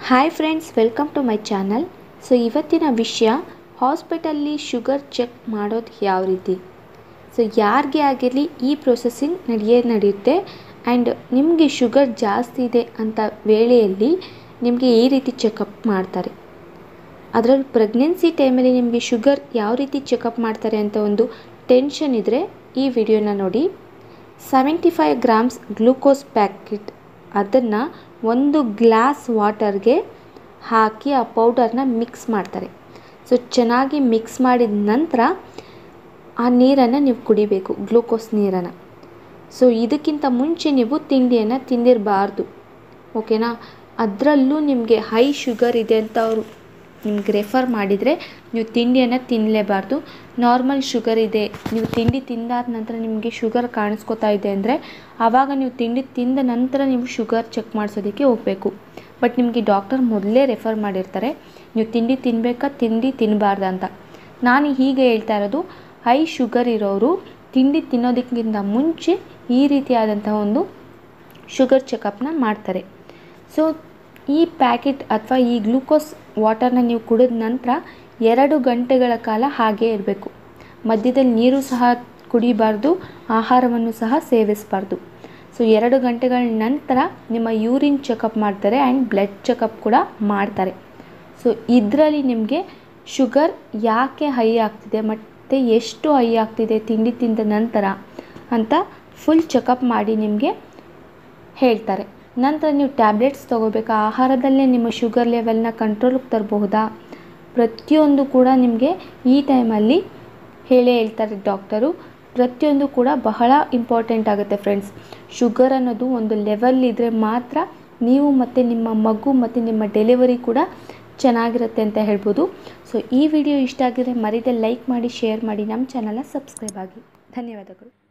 hi friends welcome to my channel so ಇವತ್ತಿನ ವಿಷಯ ಹಾಸ್ಪಿಟಲ್ಲಿ sugar check ಮಾಡೋದು ಯಾವ ರೀತಿ ಸೊ ಯಾರಿಗೆ ಆಗಿರಲಿ ಈ ಪ್ರೊಸೆಸಿಂಗ್ ನಡೆಯೇ ನಡೆಯುತ್ತೆ ಆ್ಯಂಡ್ ನಿಮಗೆ ಶುಗರ್ ಜಾಸ್ತಿ ಇದೆ ಅಂತ ವೇಳೆಯಲ್ಲಿ ನಿಮಗೆ ಈ ರೀತಿ ಚೆಕಪ್ ಮಾಡ್ತಾರೆ ಅದರಲ್ಲಿ ಪ್ರೆಗ್ನೆನ್ಸಿ ಟೈಮಲ್ಲಿ ನಿಮಗೆ ಶುಗರ್ ಯಾವ ರೀತಿ ಚೆಕಪ್ ಮಾಡ್ತಾರೆ ಅಂತ ಒಂದು ಟೆನ್ಷನ್ ಇದ್ದರೆ ಈ ವಿಡಿಯೋನ ನೋಡಿ seventy five grams glucose packet ಅದನ್ನು ಒಂದು ಗ್ಲಾಸ್ ವಾಟರ್ಗೆ ಹಾಕಿ ಆ ಪೌಡರ್ನ ಮಿಕ್ಸ್ ಮಾಡ್ತಾರೆ ಸೊ ಚೆನ್ನಾಗಿ ಮಿಕ್ಸ್ ಮಾಡಿದ ನಂತರ ಆ ನೀರನ್ನು ನೀವು ಕುಡಿಬೇಕು ಗ್ಲೂಕೋಸ್ ನೀರನ್ನು ಸೊ ಇದಕ್ಕಿಂತ ಮುಂಚೆ ನೀವು ತಿಂಡಿಯನ್ನು ತಿಂದಿರಬಾರ್ದು ಓಕೆನಾ ಅದರಲ್ಲೂ ನಿಮಗೆ ಹೈ ಶುಗರ್ ಇದೆ ಅಂತ ಅವರು ನಿಮ್ಗೆ ರೆಫರ್ ಮಾಡಿದರೆ ನೀವು ತಿಂಡಿಯನ್ನು ತಿನ್ನಲೇಬಾರ್ದು ನಾರ್ಮಲ್ ಶುಗರ್ ಇದೆ ನೀವು ತಿಂಡಿ ತಿಂದಾದ ನಂತರ ನಿಮಗೆ ಶುಗರ್ ಕಾಣಿಸ್ಕೊತಾ ಇದೆ ಅಂದರೆ ಆವಾಗ ನೀವು ತಿಂಡಿ ತಿಂದ ನಂತರ ನೀವು ಶುಗರ್ ಚೆಕ್ ಮಾಡಿಸೋದಕ್ಕೆ ಹೋಗಬೇಕು ಬಟ್ ನಿಮಗೆ ಡಾಕ್ಟರ್ ಮೊದಲೇ ರೆಫರ್ ಮಾಡಿರ್ತಾರೆ ನೀವು ತಿಂಡಿ ತಿನ್ನಬೇಕಾ ತಿಂಡಿ ತಿನ್ನಬಾರ್ದು ಅಂತ ನಾನು ಹೀಗೆ ಹೇಳ್ತಾ ಇರೋದು ಹೈ ಶುಗರ್ ಇರೋರು ತಿಂಡಿ ತಿನ್ನೋದಕ್ಕಿಂತ ಮುಂಚೆ ಈ ರೀತಿಯಾದಂಥ ಒಂದು ಶುಗರ್ ಚೆಕಪ್ನ ಮಾಡ್ತಾರೆ ಸೊ ಈ ಪ್ಯಾಕೆಟ್ ಅಥವಾ ಈ ಗ್ಲೂಕೋಸ್ ವಾಟರ್ನ ನೀವು ಕುಡಿದ ನಂತರ ಎರಡು ಗಂಟೆಗಳ ಕಾಲ ಹಾಗೇ ಇರಬೇಕು ಮಧ್ಯದಲ್ಲಿ ನೀರು ಸಹ ಕುಡಿಬಾರ್ದು ಆಹಾರವನ್ನು ಸಹ ಸೇವಿಸಬಾರ್ದು ಸೊ ಎರಡು ಗಂಟೆಗಳ ನಂತರ ನಿಮ್ಮ ಯೂರಿನ್ ಚೆಕಪ್ ಮಾಡ್ತಾರೆ ಆ್ಯಂಡ್ ಬ್ಲಡ್ ಚೆಕಪ್ ಕೂಡ ಮಾಡ್ತಾರೆ ಸೊ ಇದರಲ್ಲಿ ನಿಮಗೆ ಶುಗರ್ ಯಾಕೆ ಹೈ ಆಗ್ತಿದೆ ಮತ್ತು ಎಷ್ಟು ಹೈ ಆಗ್ತಿದೆ ತಿಂಡಿ ತಿಂದ ನಂತರ ಅಂತ ಫುಲ್ ಚೆಕಪ್ ಮಾಡಿ ನಿಮಗೆ ಹೇಳ್ತಾರೆ ನಂತರ ನೀವು ಟ್ಯಾಬ್ಲೆಟ್ಸ್ ತೊಗೋಬೇಕಾ ಆಹಾರದಲ್ಲೇ ನಿಮ್ಮ ಶುಗರ್ ಲೆವೆಲ್ನ ಕಂಟ್ರೋಲಿಗೆ ತರಬಹುದಾ ಪ್ರತಿಯೊಂದು ಕೂಡ ನಿಮಗೆ ಈ ಟೈಮಲ್ಲಿ ಹೇಳೇ ಹೇಳ್ತಾರೆ ಡಾಕ್ಟರು ಪ್ರತಿಯೊಂದು ಕೂಡ ಬಹಳ ಇಂಪಾರ್ಟೆಂಟ್ ಆಗುತ್ತೆ ಫ್ರೆಂಡ್ಸ್ ಶುಗರ್ ಅನ್ನೋದು ಒಂದು ಲೆವೆಲ್ ಇದ್ದರೆ ಮಾತ್ರ ನೀವು ಮತ್ತು ನಿಮ್ಮ ಮಗು ಮತ್ತು ನಿಮ್ಮ ಡೆಲಿವರಿ ಕೂಡ ಚೆನ್ನಾಗಿರುತ್ತೆ ಅಂತ ಹೇಳ್ಬೋದು ಸೊ ಈ ವಿಡಿಯೋ ಇಷ್ಟ ಆಗಿದ್ರೆ ಮರಿದೆ ಲೈಕ್ ಮಾಡಿ ಶೇರ್ ಮಾಡಿ ನಮ್ಮ ಚಾನಲ್ನ ಸಬ್ಸ್ಕ್ರೈಬ್ ಆಗಿ ಧನ್ಯವಾದಗಳು